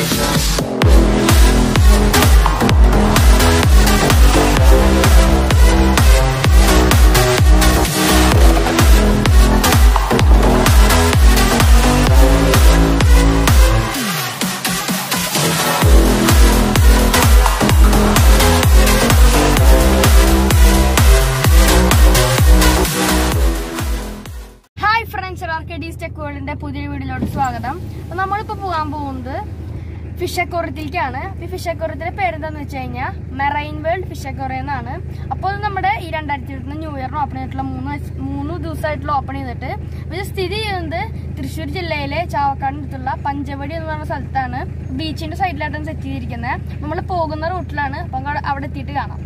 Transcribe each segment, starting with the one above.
Hi friends Arcadis tech വേൾഡിന്റെ പുതിയ വീഡിയോയിലോട്ട് സ്വാഗതം അപ്പൊ നമ്മളിപ്പോ പോകാൻ പോകുന്നത് ഫിഷക്കോറത്തിലേക്കാണ് ഈ ഫിഷക്കോറത്തിന്റെ പേരെന്താന്ന് വെച്ച് കഴിഞ്ഞാൽ മെറൈൻ വേൾഡ് ഫിഷക്കോറ എന്നാണ് അപ്പോൾ ഇത് നമ്മുടെ ഈ രണ്ടായിരത്തി ഇരുപത്തി ന്യൂ ഇയറിന് ഓപ്പൺ ചെയ്തിട്ടുള്ള മൂന്ന് വയസ്സ്- മൂന്ന് ദിവസമായിട്ടുള്ള ഓപ്പൺ ചെയ്തിട്ട് ഇത് സ്ഥിതി ചെയ്യുന്നത് തൃശ്ശൂർ ജില്ലയിലെ ചാവക്കാടിന് അടുത്തുള്ള പഞ്ചവടി എന്ന് പറയുന്ന സ്ഥലത്താണ് ബീച്ചിന്റെ സൈഡിലായിട്ടാണ് സെറ്റ് ചെയ്തിരിക്കുന്നത് നമ്മൾ പോകുന്ന റൂട്ടിലാണ് അപ്പം അങ്ങ് അവിടെ എത്തിയിട്ട് കാണാം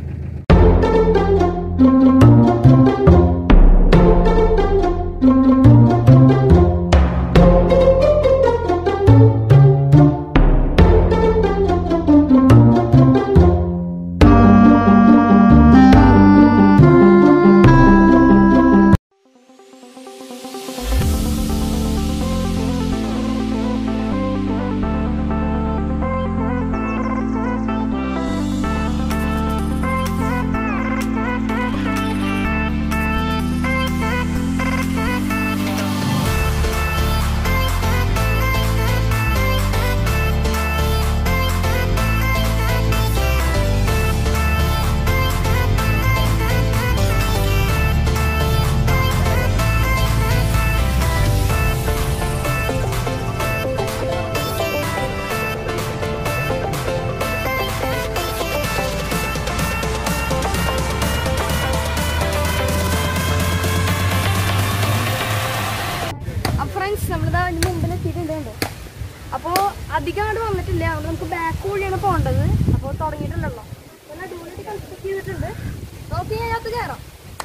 അപ്പൊ ഫ്രണ്ട്സ് നമ്മളിതാ അതിന് മുമ്പിൽ എത്തിയിട്ടുണ്ട് കണ്ടോ അപ്പോൾ അധികം അങ്ങോട്ട് വന്നിട്ടില്ല അതുകൊണ്ട് നമുക്ക് ബാക്ക് വഴിയാണ് പോകേണ്ടത് അപ്പോൾ തുടങ്ങിയിട്ടുണ്ടല്ലോ നല്ല അടിപൊളിയായിട്ട് കൺസ്ട്രക്ട് ചെയ്തിട്ടുണ്ട് നോക്കി അതിനകത്ത് കയറാം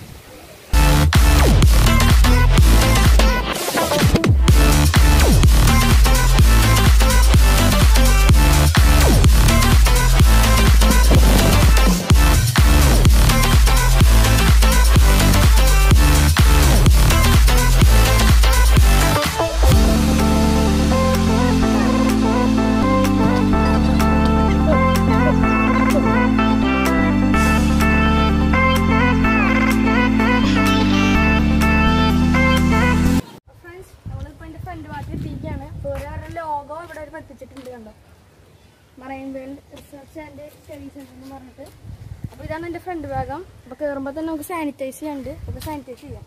ഫ്രണ്ട്സ് നമ്മളിപ്പോൾ എൻ്റെ ഫ്രണ്ട് ഭാഗത്ത് എത്തിയിരിക്കുകയാണ് അപ്പോൾ ഒരാളുടെ ലോഗോ ഇവിടെ ഒരു എത്തിച്ചിട്ടുണ്ട് കണ്ടോ marine world research and study centre എന്ന് പറഞ്ഞിട്ട് അപ്പോൾ ഇതാണ് എൻ്റെ ഫ്രണ്ട് ഭാഗം അപ്പോൾ കയറുമ്പോൾ തന്നെ നമുക്ക് സാനിറ്റൈസ് ചെയ്യാനുണ്ട് അപ്പോൾ സാനിറ്റൈസ് ചെയ്യാം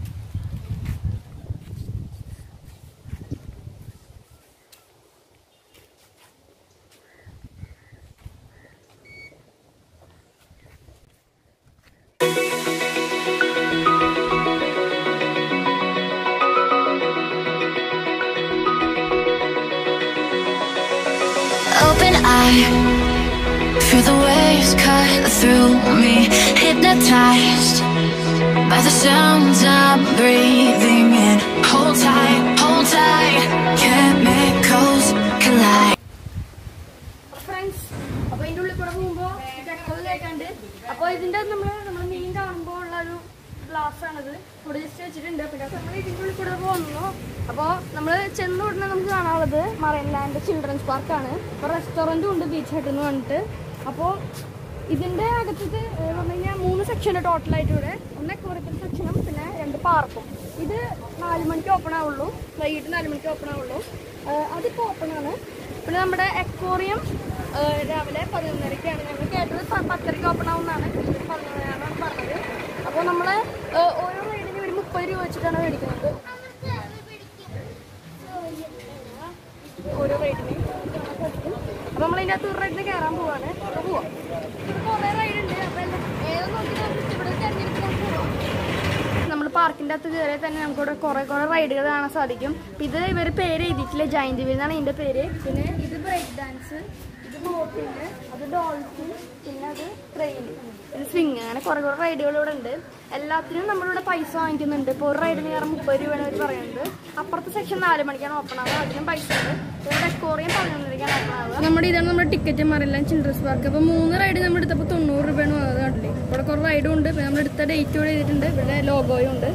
Open eye, feel the waves cut through me. Hypnotized by the sounds I'm breathing in. Hold tight, hold tight, chemicals collide. Friends അപ്പോൾ ഇതിൻ്റെ ഉള്ളിൽ കൂടെ പോകുമ്പോൾ ചക്കത് കേൾക്കാണ്ട് അപ്പോൾ ഇതിൻ്റെ നമ്മൾ നമ്മൾ മീൻ കാണുമ്പോൾ ഉള്ള ഒരു ഗ്ലാസ് ആണിത് ഇവിടെ ജസ്റ്റ് വെച്ചിട്ടുണ്ട് പിന്നെ നമ്മൾ ഇതിൻ്റെ ഉള്ളിൽ കൂടെ വന്നു അപ്പോൾ നമ്മൾ ചെന്ന് ഉടനെ നമുക്ക് കാണാനുള്ളത് മറൈൻ ലാൻഡ് ചിൽഡ്രൻസ് പാർക്കാണ് അപ്പോൾ റെസ്റ്റോറൻറ്റും ഉണ്ട് ബീച്ച് ഹട്ട് എന്ന് പറഞ്ഞിട്ട് അപ്പോൾ ഇതിൻ്റെ അകത്തത് ഏഹ്, പറഞ്ഞു കഴിഞ്ഞാൽ മൂന്ന് സെക്ഷൻ ടോട്ടലായിട്ട് ഇവിടെ ഒന്ന് എക്കോറിക്കൽ സെക്ഷനും പിന്നെ രണ്ട് പാർക്കും ഇത് നാല് മണിക്ക് ഓപ്പൺ ആവുള്ളൂ വൈകിട്ട് നാല് മണിക്ക് ഓപ്പൺ ആവുള്ളൂ ഏഹ്, അതിപ്പോൾ ഓപ്പൺ ആണ് പിന്നെ നമ്മുടെ എക്കോറിയം ഏഹ്, രാവിലെ പതിനൊന്നരക്കാണ് ഞങ്ങൾ കേട്ടത് പ- പത്തരയ്ക്ക് ഓപ്പൺ ആവുന്നതാണ് പതിനൊന്നരയാണ് പറഞ്ഞത് അപ്പോൾ നമ്മൾ ഓരോ റൈഡിന് ഒരു മുപ്പത് രൂപ വെച്ചിട്ടാണ് മേടിക്കുന്നത് ഓരോ റൈഡിന് അപ്പോൾ നമ്മൾ ഇതിൻ്റെ അകത്ത് ഒരു റൈഡിന് കയറാൻ പോവാണ് അപ്പോൾ പോവാം കുറേ റൈഡ് ഉണ്ട് അപ്പോൾ എല്ലാം ഏത് നോക്കി നമുക്ക് ഇവിടെ തിരഞ്ഞെടുത്ത് നമുക്ക് പോവാം നമ്മൾ പാർക്കിൻ്റെ അകത്ത് കയറിയാൽ തന്നെ നമുക്ക് ഇവിടെ കുറേ കുറേ റൈഡുകൾ കാണാൻ സാധിക്കും അപ്പം ഇത് ഇവർ പേര് എഴുതിയിട്ടില്ല ജയന്റ് വീൽ എന്നാണ് ഇതിൻ്റെ പേര് പിന്നെ ഇത് ബ്രേക്ക് ഡാൻസ് ഇത് ബോട്ടിങ് അത് ഡോൾഫിൻ പിന്നെ അത് ട്രെയിൻ ഇത് സ്വിങ് അങ്ങനെ കുറേ കുറേ റൈഡുകൾ ഇവിടെ ഉണ്ട് എല്ലാത്തിനും നമ്മളിവിടെ പൈസ വാങ്ങിക്കുന്നുണ്ട് ഇപ്പോൾ ഒരു റൈഡിന് കയറാൻ മുപ്പത് രൂപയാണ് അവർ പറയുന്നത് അപ്പുറത്തെ സെക്ഷൻ നാല് മണിക്കാണ് ഓപ്പൺ ആവുക അതിനും പൈസ ഉണ്ട് ഇവിടെ എക്കോറിയം പതിനൊന്നരയ്ക്കാണ് ഓപ്പൺ ആവുക നമ്മുടെ ഇതാണ് നമ്മുടെ ടിക്കറ്റ് മറിയെല്ലാം ചിൽഡ്രൻസ് പാർക്ക് അപ്പോൾ മൂന്ന് റൈഡ് നമ്മൾ എടുത്തപ്പോൾ തൊണ്ണൂറ് രൂപയാണ് വന്നത് കണ്ടില്ലേ ഇവിടെ കുറേ റൈഡും ഉണ്ട് പിന്നെ നമ്മൾ എടുത്ത ഡേറ്റ് ഇവിടെ ചെയ്തിട്ടുണ്ട് ഇവിടെ ലോഗോയും ഉണ്ട്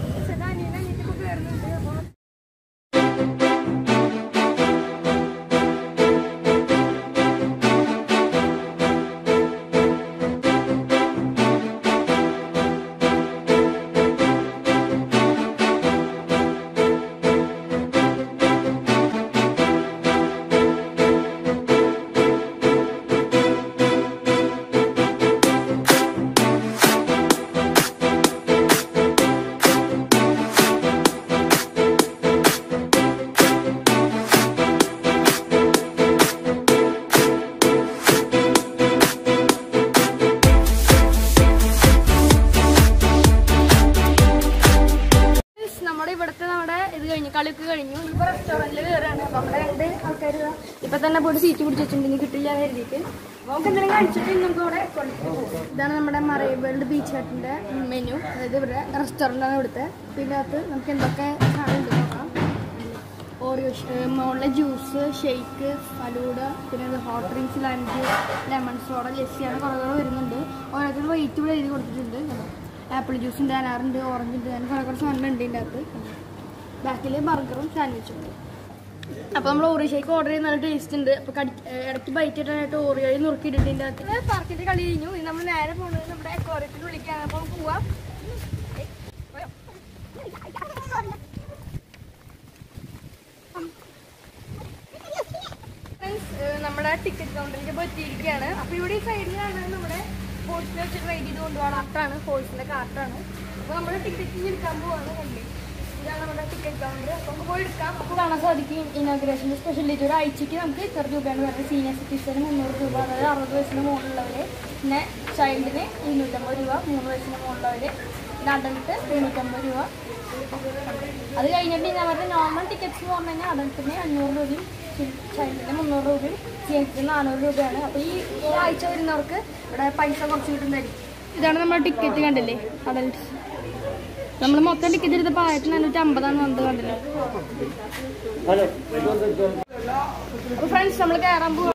റെസ്റ്റോറൻറ്റിൽ കയറാണ് അപ്പോൾ നമ്മുടെ രണ്ട് ആൾക്കാർ ഇപ്പൊ തന്നെ പോയിട്ട് സീറ്റ് പിടിച്ച് വെച്ചിട്ടുണ്ടെങ്കിൽ കിട്ടില്ല എന്ന് കരുതിയിട്ട് അപ്പോൾ നമുക്ക് എന്തെങ്കിലും കഴിച്ചിട്ട് നമുക്ക് ഇവിടെ കൊണ്ടുപോകും ഇതാണ് നമ്മുടെ മറൈ വേൾഡ് ബീച്ച് ഹട്ടിൻ്റെ മെനു അതായത് ഇവിടെ റെസ്റ്റോറൻ്റാണ് ഇവിടുത്തെ പിന്നെ അകത്ത് നമുക്ക് എന്തൊക്കെ സാധനം ഉണ്ട് നോക്കാം ഓറിയോ മുകളിലെ ജ്യൂസ് ഷെയ്ക്ക് ഫലൂഡ പിന്നെ ഇത് hot drinks lunch lemon soda ലസ്സിയാണ് കുറേ കുറേ വരുന്നുണ്ട് ഓരോരുത്തർ വെയിറ്റ് ഇവിടെ എഴുതി കൊടുത്തിട്ടുണ്ട് ആപ്പിൾ ജ്യൂസ് ഉണ്ട് അനാറുണ്ട് ഓറഞ്ച് ഉണ്ട് അങ്ങനെ കുറേ കുറേ സാധനം ഉണ്ട് ഇതിൻ്റെ അകത്ത് ബാക്കിൽ ബർഗറും സാൻഡ്വിച്ചും ഉണ്ട് അപ്പോൾ നമ്മൾ ഓറിയോ ഷേക്ക് ഓർഡർ ചെയ്ത് നല്ല ടേസ്റ്റ് ഉണ്ട് അപ്പോൾ കടി ഏഹ് ഇടയ്ക്ക് ബൈറ്റ് ഇട്ടാനായിട്ട് ഓറിയോ നുറുക്കിയിട്ടുണ്ട് ഇതിൻ്റെ അകത്ത് പാർക്കിൻ്റെ കളി കഴിഞ്ഞു ഇനി നമ്മൾ നേരെ പോകുന്നത് നമ്മുടെ അക്വാറിയത്തിൽ വിളിക്കാൻ അപ്പോൾ പോവാം ഫ്രണ്ട്സ് നമ്മുടെ ടിക്കറ്റ് കൗണ്ടറിലേക്ക് പറ്റിയിരിക്കുകയാണ് അപ്പോൾ ഇവിടെ ഈ സൈഡിലാണ് നമ്മുടെ ഹോഴ്സിനെ വെച്ചിട്ട് റൈഡ് ചെയ്ത് കൊണ്ടുപോകാൻ കാർട്ടാണ് ഹോഴ്സിൻ്റെ കാർട്ടാണ് അപ്പോൾ നമ്മൾ ടിക്കറ്റ് എടുക്കാൻ പോവാണ് കണ്ടി ഇതാണ് നമ്മുടെ ടിക്കറ്റ് കൗണ്ടർ അപ്പോൾ നമുക്ക് പോയി എടുക്കാം അപ്പോൾ കാണാൻ സാധിക്കും ഇനോഗ്രേഷൻ്റെ സ്പെഷ്യലിറ്റി ഒരു ആഴ്ചയ്ക്ക് നമുക്ക് ഇത്ര രൂപയാണ് വരുന്നത് സീനിയർ സിറ്റിസന് മുന്നൂറ് രൂപ അതായത് അറുപത് വയസ്സിന് മുകളിലുള്ളവർ പിന്നെ ചൈൽഡിന് ഇരുന്നൂറ്റമ്പത് രൂപ മൂന്ന് വയസ്സിന് മുകളിലുള്ളവർ പിന്നെ അഡൽട്ട് എഴുന്നൂറ്റമ്പത് രൂപ അത് കഴിഞ്ഞിട്ട് ഞാൻ പറഞ്ഞ നോർമൽ ടിക്കറ്റ്സ് എന്ന് പറഞ്ഞു കഴിഞ്ഞാൽ അഡൽട്ടിന് അഞ്ഞൂറ് രൂപയും ചൈൽഡിന് മുന്നൂറ് രൂപയും സീനിയർസിന് നാനൂറ് രൂപയാണ് അപ്പോൾ ഈ ഈ ആഴ്ച വരുന്നവർക്ക് ഇവിടെ പൈസ കുറച്ച് കിട്ടുന്നതായിരിക്കും ഇതാണ് നമ്മുടെ ടിക്കറ്റ് കണ്ടില്ലേ അഡൽട്ട് നമ്മൾ മൊത്തം ടിക്കറ്റ് എടുത്തപ്പോൾ ആയിരത്തി നാനൂറ്റി അമ്പതാണ് വന്നത് കണ്ടില്ലേ അപ്പോൾ ഫ്രണ്ട്സ് നമ്മൾ കയറാൻ പോകും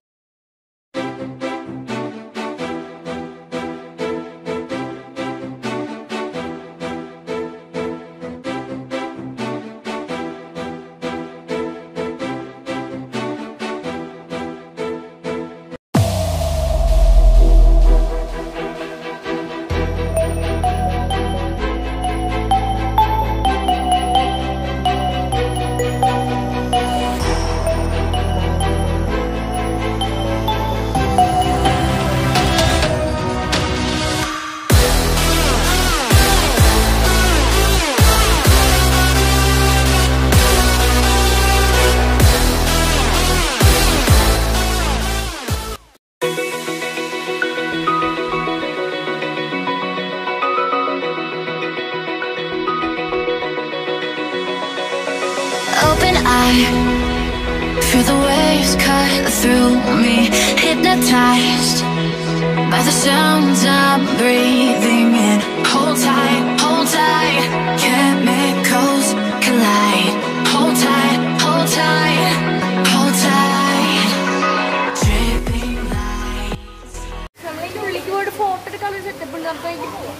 Open eye, feel the waves cut through me. Hypnotized by the sounds I'm breathing in. Hold tight, hold tight, chemicals collide. Hold tight, hold tight, hold tight. Dripping light. നമ്മളതിൻ്റെ ഉള്ളിലേക്ക് പോയിട്ട് ഫോട്ടോ എടുക്കാനുള്ള setup ഉണ്ട് നമുക്ക് അതിലേക്ക് പോവാം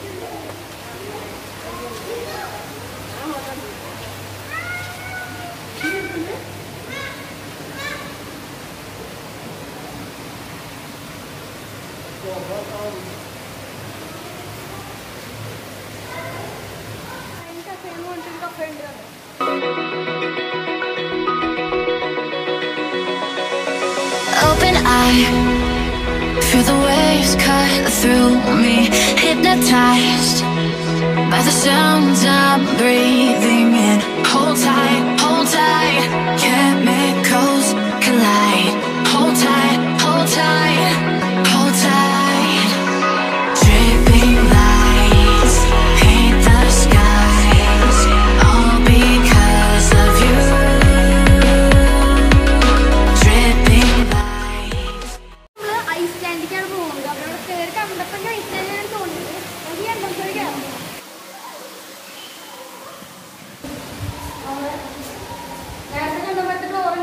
cafe എന്ന് പറഞ്ഞിട്ടൊരു കഫേ ഉണ്ട് അവിടെ. Open eye, feel the waves cut through me. Hypnotized by the sounds I'm breathing in. Hold tight, hold tight, chemicals collide. Hold tight, hold tight, hold tight. Dripping lights paint the skies, all because of you. Dripping lights. നമ്മള് ഐസ്ലാൻഡിലേക്കാണ് പോകുന്നത് അവിടെ ഇവിടെ കയറി കണ്ടപ്പോൾ ഞാൻ ഐസ്ലാൻഡിലാണ് തോന്നിയത് എനിക്ക് രണ്ടാമത്തെ കയറാം നേരത്തെ കണ്ടപ്പോഴത്തെ ഡോർ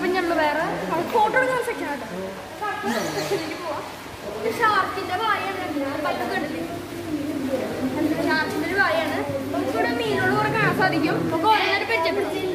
പിന്നെ ഉള്ളു വേറെ നമുക്ക് ഫോട്ടോ എടുക്കുന്ന സെക്ഷൻ ആട്ടോ സെക്ഷനിലേക്ക് പോവാം ഇത് ഷാർക്കിന്റെ വായാണ് പൈപ്പൊക്കെ ഉണ്ടല്ലേ ഷാർക്കിന്റെ ഒരു വായാണ് നമുക്കിവിടെ മീനുകൾ കുറെ കാണാൻ സാധിക്കും നമുക്ക് ഓരോന്നിനെ പരിചയപ്പെടുത്തി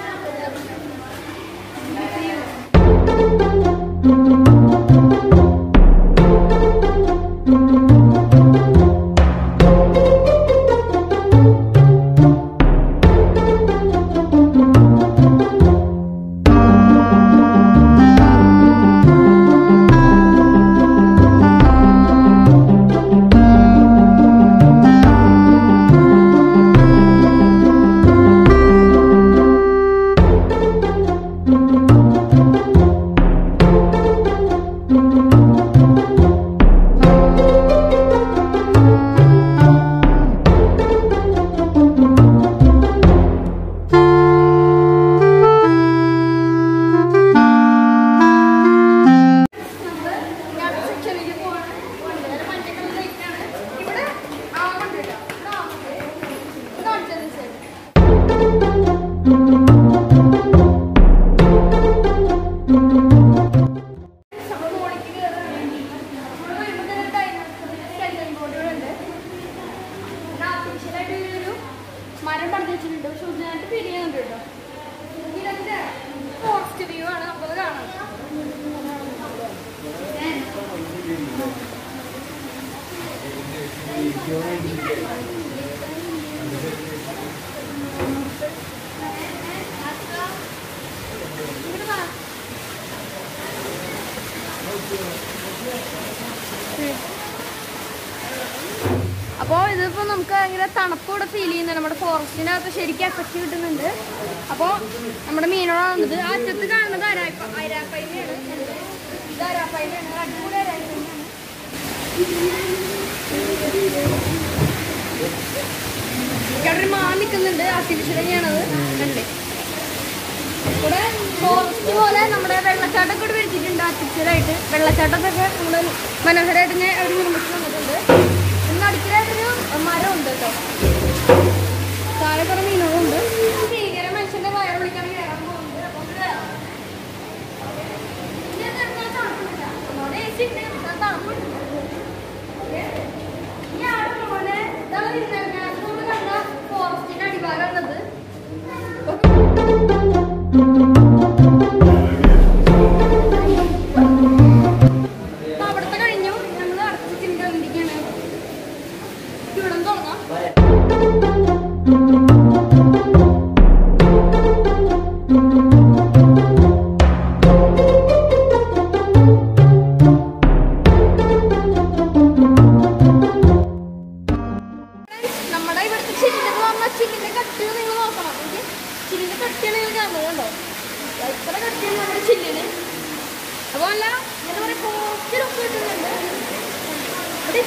നമ്മള് ഞാൻ സെക്ഷനിലേക്ക് പോവാണ് വളരെ മഞ്ഞ കളർ ലൈറ്റാണ് ഇവിടെ ആവുന്നുണ്ട് കേട്ടോ ഇവിടെ ആവുന്നുണ്ട് കാണിച്ചത് ശരി നമ്മൾ മോളിലേക്ക് കയറുകയാണ് ഇവിടെ വരുമ്പോൾ തന്നെ ഡൈനോസറിന്റെ ബോർഡുകളുണ്ട് ഇവിടെ ആർട്ടിഫിഷ്യലായിട്ട് ഒരു മരം പണിത് വെച്ചിട്ടുണ്ട് പക്ഷെ ഒറിജിനായിട്ട് പിരിയുന്നുണ്ട് കേട്ടോ ഇതൊക്കെ ഫോറസ്റ്റ് വ്യൂ ആണ് നമുക്കത് കാണാം അപ്പോൾ ഇതിപ്പോൾ നമുക്ക് ഭയങ്കര തണുപ്പ് ഇവിടെ ഫീൽ ചെയ്യുന്നുണ്ട് നമ്മുടെ ഫോറസ്റ്റിനകത്ത് ശരിക്കും എഫക്റ്റ് കിട്ടുന്നുണ്ട് അപ്പോൾ നമ്മുടെ മീനുകളാണിത് ആ അറ്റത്ത് കാണുന്നത് അരാപ്പ അരാപ്പൈമയാണ് ഇത് അരാപ്പൈമയാണ് അടിപൊളി അരാപ്പൈമയാണ് ഇവിടെ ഒരു മാൻ നിൽക്കുന്നുണ്ട് ആർട്ടിഫിഷ്യൽ തന്നെയാണത് കണ്ടേ ഇവിടെ ഫോറസ്റ്റ് പോലെ നമ്മുടെ വെള്ളച്ചാട്ടമൊക്കെ ഇവിടെ വിരിച്ചിട്ടുണ്ട് ആർട്ടിഫിഷ്യലായിട്ട് വെള്ളച്ചാട്ടത്തൊക്കെ നമ്മൾ മനോഹരമായിട്ട് തന്നെ അവർ നിർമ്മിച്ച് തന്നിട്ടുണ്ട് ഇന്ന് അടുക്കളയായിട്ടൊരു മരം ഉണ്ട് കേട്ടോ താഴെ കുറേ മീനുകളുണ്ട് ഭീകര മനുഷ്യന്റെ വയറ് വിളിക്കാൻ കയറാൻ പോകുന്നുണ്ട് അപ്പോൾ ഒന്ന് കയറാം. ഇനി അത് എന്നാൽ തണുപ്പില്ല. ഒന്നുകൂടെ AC ഉണ്ട്. എന്നാൽ തണുപ്പുണ്ട്. ഓക്കേ? ഈ ആട് പോലെ ഇതാണ് ഇതിനകത്ത് നമ്മൾ കണ്ട ഫോറസ്റ്റിന്റെ അടിഭാഗമുള്ളത് അവിടുത്തെ കഴിഞ്ഞു ഞങ്ങൾ അടുത്ത ചിന്തകളിലേക്കാണ് ഇവിടെ തുടങ്ങാം നമ്മുടെ ഇവിടുത്തെ ചില്ലിന് പറഞ്ഞ ചില്ലിന്റെ കട്ടി നിങ്ങൾ നോക്കണം ഓക്കെ ചില്ലിന്റെ കട്ടിയാണ് നിങ്ങൾ കാണുന്നത് കണ്ടോ ഇത്ര കട്ടിയാണ് നമ്മുടെ ചില്ലിന് അപ്പോൾ അല്ല എന്താ പറയുക പോസ്റ്റ് ലുക്ക് കിട്ടുന്നുണ്ട് ഇവിടെ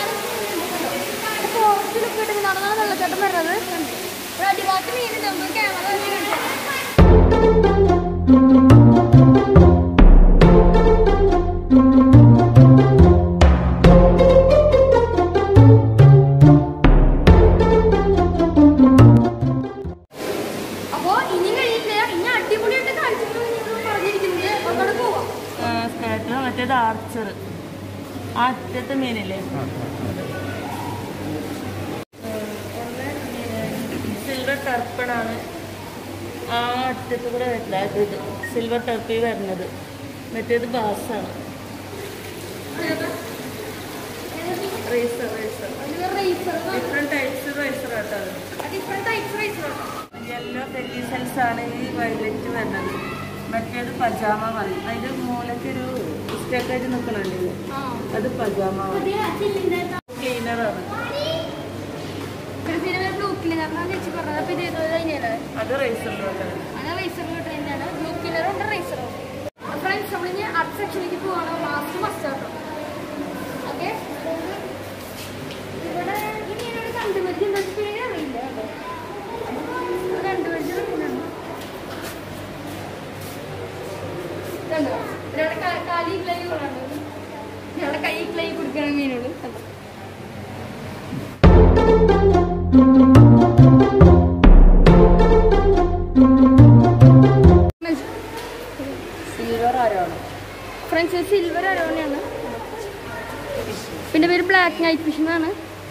പോസ്റ്റ് ലുക്ക് കിട്ടുന്നതാണ് വെള്ളച്ചാട്ടം വരുന്നത് ഒരു അടിഭാഗത്ത് മീനുണ്ട് നമുക്ക് ക്യാമറ വെച്ചിട്ടുണ്ട് അപ്പോ ഇനി കഴിയില്ല ഇനി അടിപൊളിയായിട്ട് കാണിച്ചിട്ട് നിങ്ങൾ പറഞ്ഞിരിക്കുന്നത് ഒന്നോട് പോവാം സ്കേറ്റിന് മറ്റേത് ആർച്ചർ ആ അറ്റത്തെ മീനില്ലേ സിൽവർ ടർപ്പണാണ് ആ അറ്റത്ത് കൂടെ വരുന്നത് ഇത് സിൽവർ ടർപ്പി വരുന്നത് മറ്റേത് ബാസാണ് razor razor razor different types razor ആട്ടോ different types razor yellow belly സെൽസ് ആണ് ഈ വയലറ്റ് വരുന്നത് മറ്റേത് പജാമ പറയും അതിൻ്റെ മൂലക്കൊരു സ്റ്റെക്കായിട്ട് നിൽക്കണുണ്ട് ആ അത് പജാമ പുതിയ ചില്ലിന്റെ ക്ലീനറാണ് പിന്നെ ബ്ലൂ ക്ലീനർ എന്നാണ് ചേച്ചി പറഞ്ഞത് അപ്പൊ ഇത് ഏതോ തന്നെയാണ് അത് റേസറിലോട്ടാണ് അങ്ങനെ റേസറിലോട്ട് തന്നെയാണ് ബ്ലൂ ക്ലീനറും ഉണ്ട് റേസറും ഫ്രണ്ട്സ് നമ്മളിനി അടുത്ത സെക്ഷനിലേക്ക് പോവാണ് ലാസ്റ്റ് മസ്റ്റ് ആട്ടോ ഓക്കെ ഇവിടെ ഇനി എന്നോട് കണ്ടുപരിചയം എന്താ പേര് അറിയില്ല കേട്ടോ കണ്ടുപരിചയം മീനാണ് കണ്ടോ ഒരാളുടെ കാ- കാലി ക്ലൈ കൊള്ളാണ് ഒരാളുടെ കൈ ക്ലൈ കൊടുക്കണം മീനോട് കണ്ടോ നൈറ്റ് ഫിഷിംഗ് ആണ്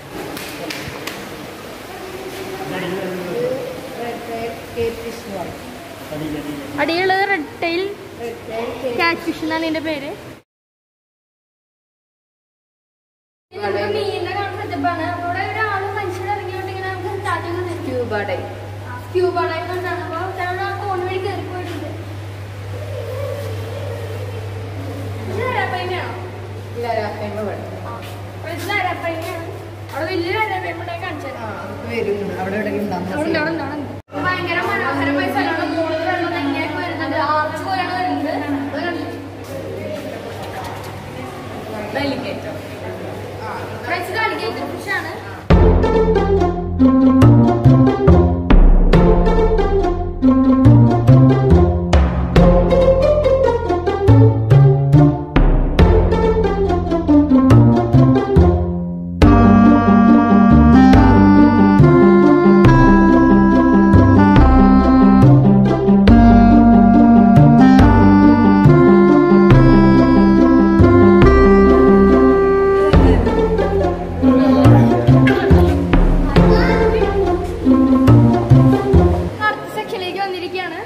അടിയുള്ളത് റെഡ് ടൈൽ കാറ്റ് ഫിഷ് എന്നാണ് ഇതിന്റെ പേര് ഇത് നമുക്ക് മീനിനെ കാണുന്ന സെറ്റപ്പാണ് അവിടെ ഒരാള് മനുഷ്യർ ഇറങ്ങിയോണ്ട് ഇങ്ങനെ നമുക്ക് starting scuba dive scuba dive കൊണ്ടാണ് അപ്പൊ ചില ആ കോൺ വഴി കയറി പോയിട്ടുണ്ട് ഇത് വരാപ്പൈമയാണോ വരാപ്പയ്മ വേണം അപ്പൊ ഇത് വരാപ്പൈമയാണ് അവിടെ വലിയൊരു വരാപ്പൈമ ഉണ്ടായി കാണിച്ചു തരാം ആ അതൊക്കെ വരും അവിടെ എവിടെയെങ്കിലും അവിടെ ഉണ്ട്, അവിടെ ഉണ്ട്, അവിടെ ഉണ്ട്. ഭയങ്കര മനോഹരമായ സ്ഥലമാണ് മുകളിൽ വെള്ളം ഇങ്ങനെയൊക്കെ വരുന്നുണ്ട് ആർച്ച് പോലെയാണ് വരുന്നത് അത് കണ്ടില്ലേ? Friends, ഇത് alligator fish ആണ് അടുത്ത സെക്ഷനിലേക്ക് വന്നിരിക്കുകയാണ്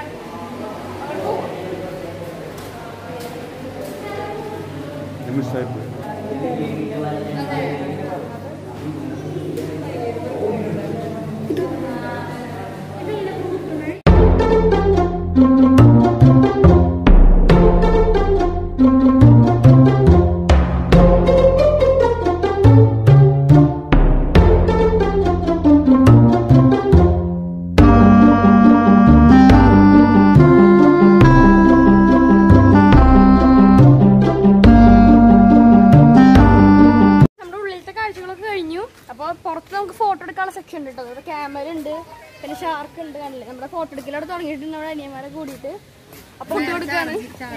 നമ്മുടെ ഉള്ളിലത്തെ കാഴ്ചകളൊക്കെ കഴിഞ്ഞു അപ്പോൾ പുറത്ത് നമുക്ക് ഫോട്ടോ എടുക്കാനുള്ള സെക്ഷൻ ഉണ്ട് കേട്ടോ അവിടെ ക്യാമറ ഉണ്ട് പിന്നെ ഷാർക്ക് ഉണ്ട് കണ്ടില്ലേ നമ്മുടെ ഫോട്ടോ എടുക്കലവിടെ തുടങ്ങിയിട്ടുണ്ട് നമ്മുടെ അനിയന്മാരെ കൂടിയിട്ട് അപ്പോൾ ഫോട്ടോ എടുക്കാണ്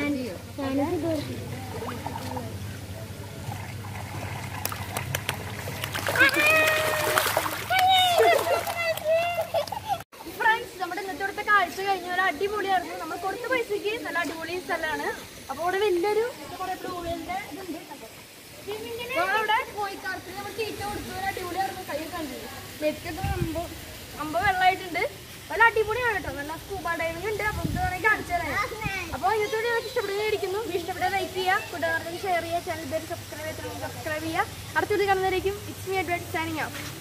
ഫ്രണ്ട്സ് നമ്മുടെ ഇന്നത്തെ ഇവിടുത്തെ കാഴ്ച കഴിഞ്ഞു ഒരു അടിപൊളിയായിരുന്നു നമ്മൾ കൊടുത്ത പൈസക്ക് നല്ല അടിപൊളി സ്ഥലമാണ് അപ്പോൾ ഇവിടെ വലിയൊരു കുറേ ബ്ലൂവേലിന്റെ ഇതുണ്ട് അവിടെ കോഴിക്കാർക്ക് നമ്മൾ തീറ്റ കൊടുത്തു ഒരു അടിപൊളിയായിരുന്നു കൈ കണ്ടത് നെറ്റൊക്കെ അമ്പോ അമ്പോ വെള്ളമായിട്ടുണ്ട് നല്ല അടിപൊളിയാണ് കേട്ടോ നല്ല സ്കൂബ ഡൈവിംഗ് ഉണ്ട് അപ്പോൾ ഇത് വേണമെങ്കിൽ കാണിച്ചു തരാം അപ്പോൾ ഇന്നത്തെ വീഡിയോ ഇഷ്ടപ്പെടുകയായിരിക്കുന്നു ഇഷ്ടപ്പെട്ട ലൈക്ക് ചെയ്യുക കൂട്ടുകാർക്ക് ഷെയർ ചെയ്യുക ചാനൽ പേര് സബ്സ്ക്രൈബ് ചെയ്തിട്ട് സബ്സ്ക്രൈബ് ചെയ്യുക അടുത്ത വീഡിയോ കാണുന്നതായിരിക്കും it's me Advait signing out